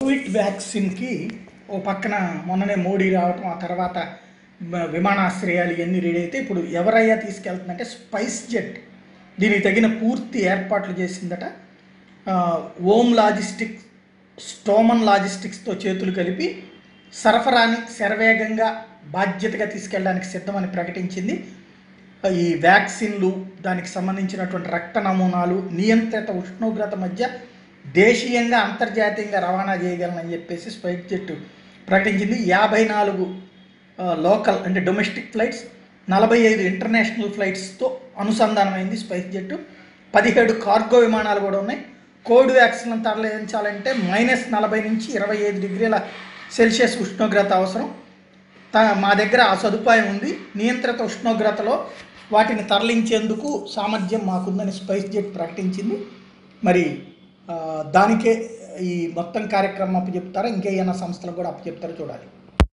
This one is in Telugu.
కోవిడ్ వ్యాక్సిన్కి ఓ పక్కన మొన్ననే మోడీ రావటం ఆ తర్వాత మ- విమానాశ్రయాలు ఇవన్నీ రెడీ అయితే ఇప్పుడు ఎవరయ్యా తీసుకెళ్తుందంటే స్పైస్ జెట్ దీనికి తగిన పూర్తి ఏర్పాట్లు చేసిందట ఆ, ఓమ్ లాజిస్టిక్స్ స్టోమన్ లాజిస్టిక్స్తో చేతులు కలిపి సరఫరాని శరవేగంగా బాధ్యతగా తీసుకెళ్ళడానికి సిద్ధమని ప్రకటించింది ఈ వ్యాక్సిన్లు దానికి సంబంధించినటువంటి రక్త నమూనాలు నియంత్రిత ఉష్ణోగ్రత మధ్య దేశీయంగా అంతర్జాతీయంగా రవాణా చేయగలనని చెప్పేసి స్పైస్ జెట్ ప్రకటించింది యాభై నాలుగు ఆ, లోకల్ అంటే డొమెస్టిక్ ఫ్లైట్స్ నలభై ఐదు ఇంటర్నేషనల్ ఫ్లైట్స్తో అనుసంధానమైంది స్పైస్ జెట్ పదిహేడు కార్గో విమానాలు కూడా ఉన్నాయి కోవిడ్ వ్యాక్సిన్ తరలించాలంటే మైనస్ నలభై నుంచి ఇరవై ఐదు డిగ్రీల సెల్సియస్ ఉష్ణోగ్రత అవసరం త- మా దగ్గర ఆ సదుపాయం ఉంది నియంత్రిత ఉష్ణోగ్రతలో వాటిని తరలించేందుకు సామర్థ్యం మాకుందని స్పైస్ జెట్ ప్రకటించింది మరి ఆ, దానికే ఈ మొత్తం కార్యక్రమం అప్పచెప్తారా ఇంకేమైనా సంస్థలకు కూడా అప్పచెప్తారో చూడాలి